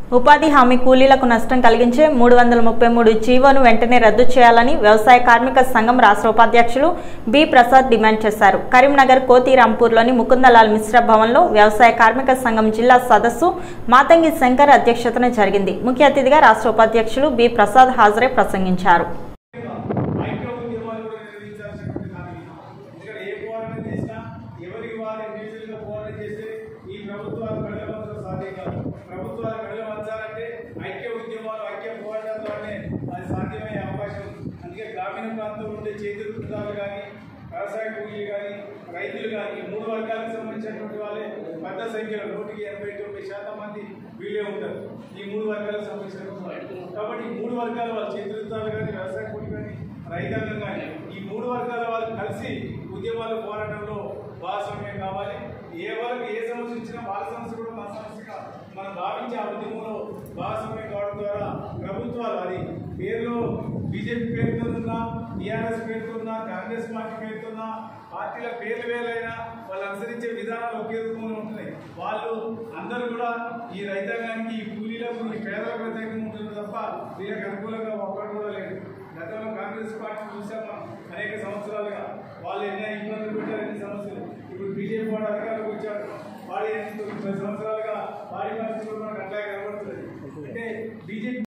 ఉపాధి హామీ కూలీలకు నష్టం కలిగించే మూడు వందల ముప్పై మూడు జీవోను వెంటనే రద్దు చేయాలని వ్యవసాయ కార్మిక సంఘం రాష్ట్ర ఉపాధ్యక్షులు బి ప్రసాద్ డిమాండ్ చేశారు కరీంనగర్ కోతిరాంపూర్లోని ముకుందలాల్ మిశ్రా భవన్లో వ్యవసాయ కార్మిక సంఘం జిల్లా సదస్సు మాతంగి శంకర్ అధ్యక్షతన జరిగింది ముఖ్య అతిథిగా రాష్ట్ర ఉపాధ్యక్షులు బి ప్రసాద్ హాజరే ప్రసంగించారు ఐక్య ఉద్యమాలు కూడా నిర్వహించాల్సినటువంటి దానికి ఎందుకంటే ఏ పోరాటం చేసినా ఎవరికి వారు ఇండివిజువల్గా పోరాటం చేస్తే ఈ ప్రభుత్వాలు కళ్ళవంచడం సాధ్యం కాదు ప్రభుత్వాలు కళ్ళవంచాలంటే ఐక్య ఉద్యమాలు ఐక్య పోరాటాలతోనే అది సాధ్యమయ్యే అవకాశం ఉంది అందుకే గ్రామీణ ప్రాంతంలో ఉండే చేతి వృత్తాలు కానీ వ్యవసాయ కూలీలు కానీ రైతులు కానీ మూడు వర్గాలకు సంబంధించినటువంటి వాళ్ళే పెద్ద సంఖ్యలో నూటికి ఎనభై తొమ్మిది శాతం మంది వీళ్ళే ఉంటారు ఈ మూడు వర్గాలకు సంబంధించినటువంటి వాళ్ళు. కాబట్టి ఈ మూడు వర్గాల వాళ్ళు చేతి వృత్తాలు కానీ వ్యవసాయ కూలీలు కానీ రైతాంగం కానీ ఈ మూడు వర్గాల వాళ్ళు కలిసి ఉద్యమాల పోరాటంలో భాగస్వామ్యం కావాలి ఏ వరకు ఏ సమస్య వచ్చినా వాళ్ళ సమస్య కూడా మన సమస్యగా మనం భావించి ఆ ఉద్యమంలో భాగస్వామ్యం కావడం ద్వారా ప్రభుత్వాలు అది పేరులో బీజేపీ పేరుతోనున్నా టీఆర్ఎస్ పేరుతోన్నా కాంగ్రెస్ పార్టీ పేరుతోన్నా పార్టీల పేర్లు వేరైనా వాళ్ళు అనుసరించే విధానాలు ఒకే రూపంలో ఉంటున్నాయి వాళ్ళు అందరూ కూడా ఈ రైతాంగానికి ఈ కూలీలకు ఈ పేదలకు వ్యతిరేకంగా ఉంటుంది తప్ప వీళ్ళకి అనుకూలంగా ఒక్కడు కూడా లేదు గతంలో కాంగ్రెస్ పార్టీ చూసాం మనం అనేక సంవత్సరాలుగా వాళ్ళు ఎన్నో ఇబ్బందులు పెట్టారు ఎన్ని సమస్యలు ఇప్పుడు బీజేపీ వాడు అధికారులకు వచ్చారు వాడి ఎన్ని తొమ్మిది పది సంవత్సరాలుగా వాడి పరిస్థితులు మనకు అట్లాగే కనబడుతుంది అంటే బీజేపీ